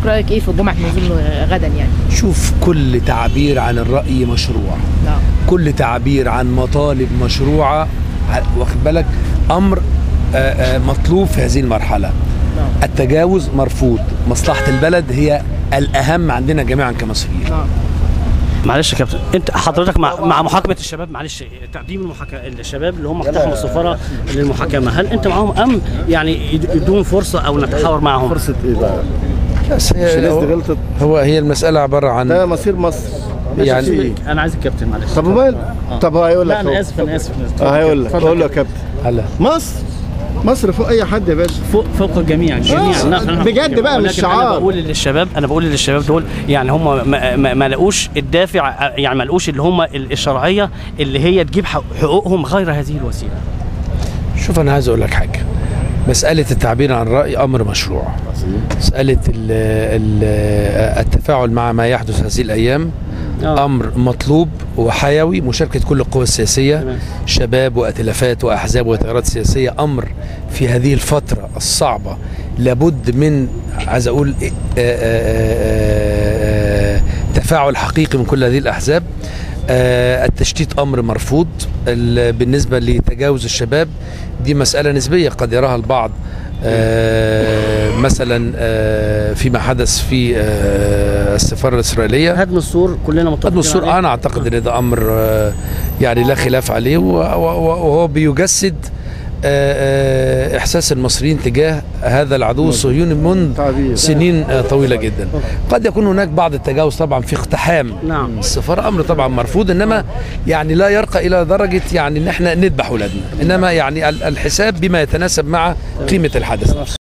حضرتك رايك ايه في جمعه النزول غدا يعني شوف كل تعبير عن الرأي مشروع نعم كل تعبير عن مطالب مشروعة ع- واخد بالك أمر آه، آه، مطلوب في هذه المرحلة نعم التجاوز مرفوض مصلحة البلد هي الأهم عندنا جميعا كمصريين نعم معلش يا كابتن انت حضرتك مع مع محاكمه الشباب معلش تقديم المحاكمه الشباب اللي هم اقتحموا السفاره للمحاكمه هل انت معاهم ام يعني يد- يدوهم فرصه او نتحاور معهم فرصة ايه بقى؟ بس مش هي الناس دي هو, غلطت هو هي المسألة عبارة ده عن مصير مصر يعني- ماشي في ايه؟ انا عايز الكابتن معلش طب ومال؟ طب هيقول لك لا انا هو. اسف انا اسف اه هيقول لك قول له يا كابتن هلا مصر مصر فوق اي حد يا باشا فوق فوق الجميع جميعا نعم، نعم. بجد بقى مش ولكن شعار. انا بقول للشباب انا بقول للشباب دول يعني هم ما, ما, ما لقوش الدافع يعني ما لقوش اللي هم ال- الشرعيه اللي هي تجيب حق- حقوقهم غير هذه الوسيله شوف أنا عايز أقول لك حاجة مسألة التعبير عن الرأي أمر مشروع مسألة ال ال التفاعل مع ما يحدث هذه الأيام آه. أمر مطلوب وحيوي مشاركة كل القوى السياسية تمام. شباب وأتلافات وأحزاب وتيارات سياسية أمر في هذه الفترة الصعبة لابد من عايز أقول إيه، آه، آه، آه، تفاعل حقيقي من كل هذه الأحزاب آه، التشتيت أمر مرفوض ال- بالنسبة لتجاوز الشباب دي مسألة نسبية قد يراها البعض آه، مثلا آه، فيما حدث في آه، السفارة الإسرائيلية هدم السور كلنا متفقين قد السور عليه. انا اعتقد ان ده امر آه، يعني لا خلاف عليه و- و- وهو بيجسد آه، آه، احساس المصريين تجاه هذا العدو الصهيوني منذ تعبير. سنين آه، طويله جدا قد يكون هناك بعض التجاوز طبعا في اقتحام نعم. السفاره امر طبعا مرفوض انما يعني لا يرقى الى درجه يعني ان احنا نذبح اولادنا انما يعني ال- الحساب بما يتناسب مع قيمه الحدث